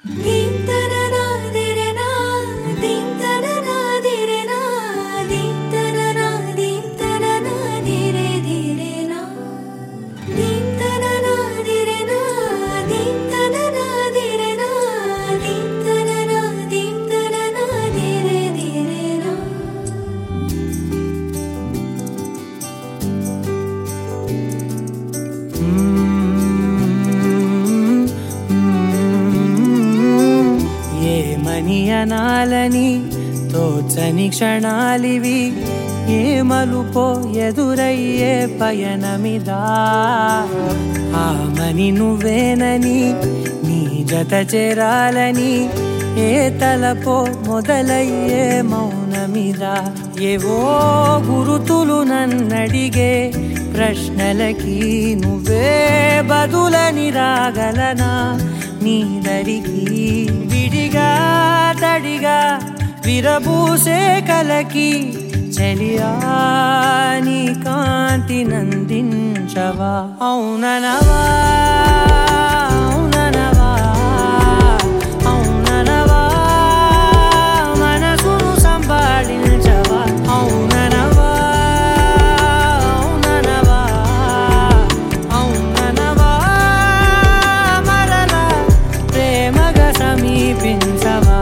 దీం తననా దిరనా దీం తననా దిరనా దీం తననా దీం తననా దిరే దిరేనా దీం తననా దిరనా దీం తననా దిరనా దీం తననా దీం తననా దిరే దిరేనా ఏమని అనాలని తోచని క్షణాలివి ఏ మలుపో ఎదురయ్యే పయనమిదా ఆమని నువ్వేనని నీ జత చేరాలని ఏ తలపో మొదలయ్యే మౌనమిదా ఏవో గురుతులు నన్నడిగే ప్రశ్నలకి నువ్వే బదులని రాగలనా నీ దరికి విడిగా తడిగా విరబూసే కలకి చెలియా నీ కాంతి నందించవా అవుననవా అవుననవా అవుననవా మనసును సంపాదించవా అవుననవా అవుననవా అవుననవా మరలా ప్రేమగా సమీపించవా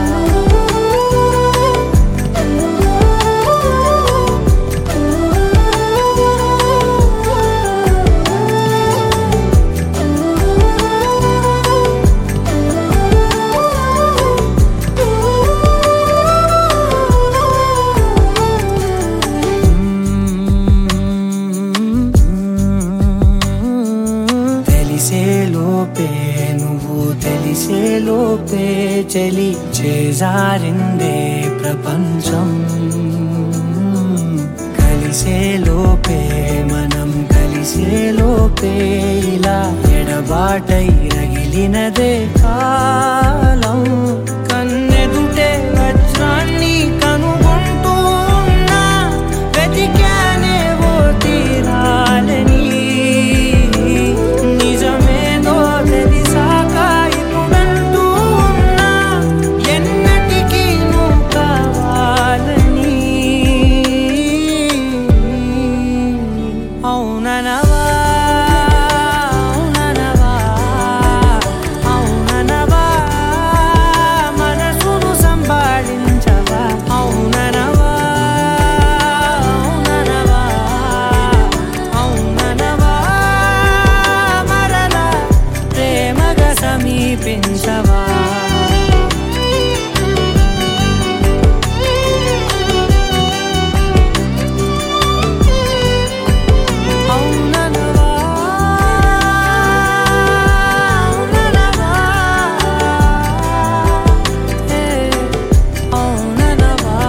తెలిసే లోపే నువ్వు తెలిసే లోపే చలి చేజారిందే ప్రపంచం కలిసే లోపే మనం కలిసే లోపే ఇలా ఎడబాటై రగిలినదే కాలం కన్నెదుటే వజ్రాన్ని కనుగొంటూ ఉన్నా వెతికానే ఓ తీరాలని నిజమేదో తెలిసాక ఇప్పుడంటూ ఉన్నా ఎన్నటికీ నువ్వు కావాలని అవుననవా అవుననవా అవుననవా మనసును సంపాదించవా అవుననవా అవుననవా అవుననవా మరలా ప్రేమగా సమీపించవా అవుననవా అవుననవా హే అవుననవా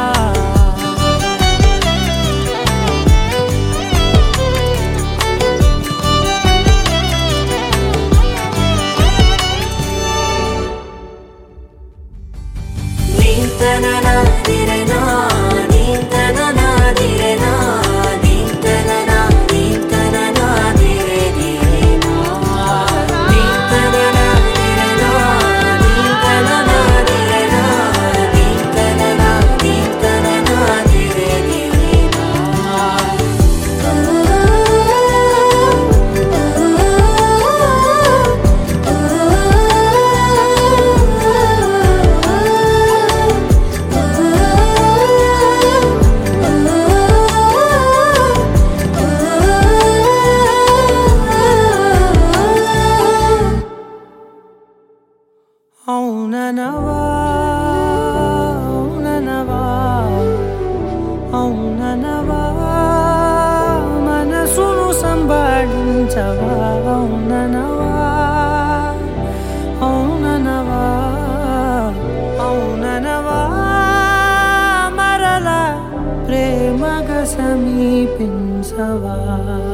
దీం తననా దిరనా దీం తననా దిరనా దీం తననా దీం తననా దిరే దిరేనా దీం తననా దిరనా దీం తననా దిరనా దీం తననా దీం తననా దిరే దిరేనా అవుననవా అవుననవా అవుననవా మనసును సంపాదించవా అవుననవా అవుననవా అవుననవా మరలా ప్రేమగా సమీపించవా